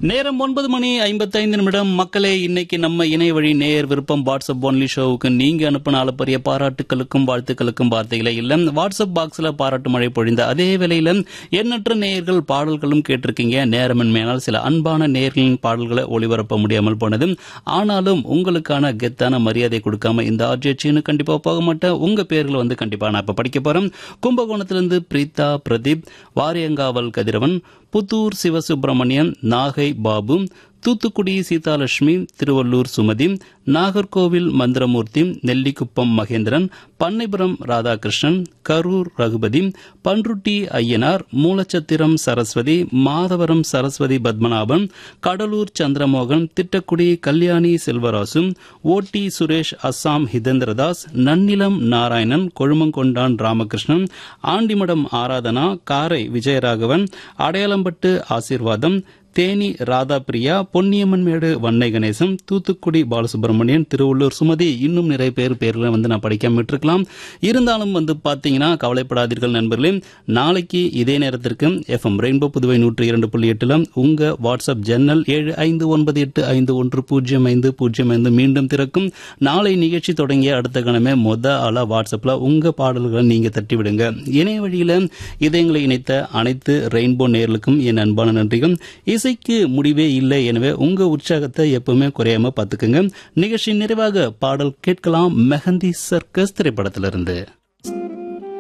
நேரம் ஒன்பது மணி ஐம்பத்தைந்து நிமிடம் மக்களே இன்னைக்கு நம்ம இணைய வழி நேயர் விருப்பம் வாட்ஸ்அப் ஒன்லி ஷோவுக்கு நீங்க அனுப்பின அளப்பரிய பாராட்டுகளுக்கும் வாழ்த்துக்களுக்கும் வார்த்தைகளே இல்ல வாட்ஸ்அப் பாக்ஸ்ல பாராட்டு மழை பொழிந்த அதே வேளையில எண்ணற்ற நேயர்கள் பாடல்களும் கேட்டிருக்கீங்க நேரமின்மையானால் சில அன்பான நேயர்களின் பாடல்களை ஒளிபரப்ப முடியாமல் போனது ஆனாலும் உங்களுக்கான கெத்தான மரியாதை கொடுக்காம இந்த ஆர்ஜிச்சின்னு கண்டிப்பா போக மாட்டேன் உங்க பேர்களை வந்து கண்டிப்பா நான் இப்ப படிக்க போறேன் கும்பகோணத்திலிருந்து பிரீதா பிரதீப் வாரியங்காவல் கதிரவன் புத்தூர் சிவசுப்பிரமணியன் நாகை பாபு தூத்துக்குடி சீதாலட்சுமி திருவள்ளூர் சுமதி நாகர்கோவில் மந்திரமூர்த்தி நெல்லிக்குப்பம் மகேந்திரன் பண்ணைபுரம் ராதாகிருஷ்ணன் கரூர் ரகுபதி பன்ருட்டி ஐயனார் மூலச்சத்திரம் சரஸ்வதி மாதவரம் சரஸ்வதி பத்மநாபன் கடலூர் சந்திரமோகன் திட்டக்குடி கல்யாணி செல்வராசு ஓட்டி சுரேஷ் அஸ்ஸாம் ஹிதேந்திரதாஸ் நன்னிலம் நாராயணன் கொழுமங்கொண்டான் ராமகிருஷ்ணன் ஆண்டிமடம் ஆராதனா காரை விஜயராகவன் அடையாளம்பட்டு ஆசீர்வாதம் தேனி ராதாபிரியா பொன்னியம்மன்மேடு வன்னை கணேசன் தூத்துக்குடி பாலசுப்ரமணியன் திருவள்ளூர் சுமதி இன்னும் நிறைய பேர் பேர்களை வந்து நான் படிக்காம விட்டுருக்கலாம் இருந்தாலும் வந்து பாத்தீங்கன்னா கவலைப்படாதீர்கள் நண்பர்களே நாளைக்கு இதே நேரத்திற்கு எஃப்எம் ரெயின்போ புதுவை நூற்றி இரண்டு புள்ளி எட்டுல உங்க வாட்ஸ்அப் ஜன்னல் ஏழு ஐந்து ஒன்பது எட்டு ஐந்து ஒன்று பூஜ்ஜியம் ஐந்து பூஜ்ஜியம் ஐந்து மீண்டும் திறக்கும் நாளை நிகழ்ச்சி தொடங்கிய அடுத்த கணமே மொத ஆளா வாட்ஸ்அப்ல உங்க பாடல்களை நீங்க தட்டி விடுங்க இணைய வழியில இதயங்களை இணைத்த அனைத்து ரெயின்போ நேர்களுக்கும் என் அன்பான நன்றிகள் இசைக்கு முடிவே இல்லை எனவே உங்க உற்சாகத்தை எப்பவுமே குறையாம பாத்துக்குங்க நிகழ்ச்சி நிறைவாக பாடல் கேட்கலாம் மெஹந்தி சர்க்கஸ் திரைப்படத்திலிருந்து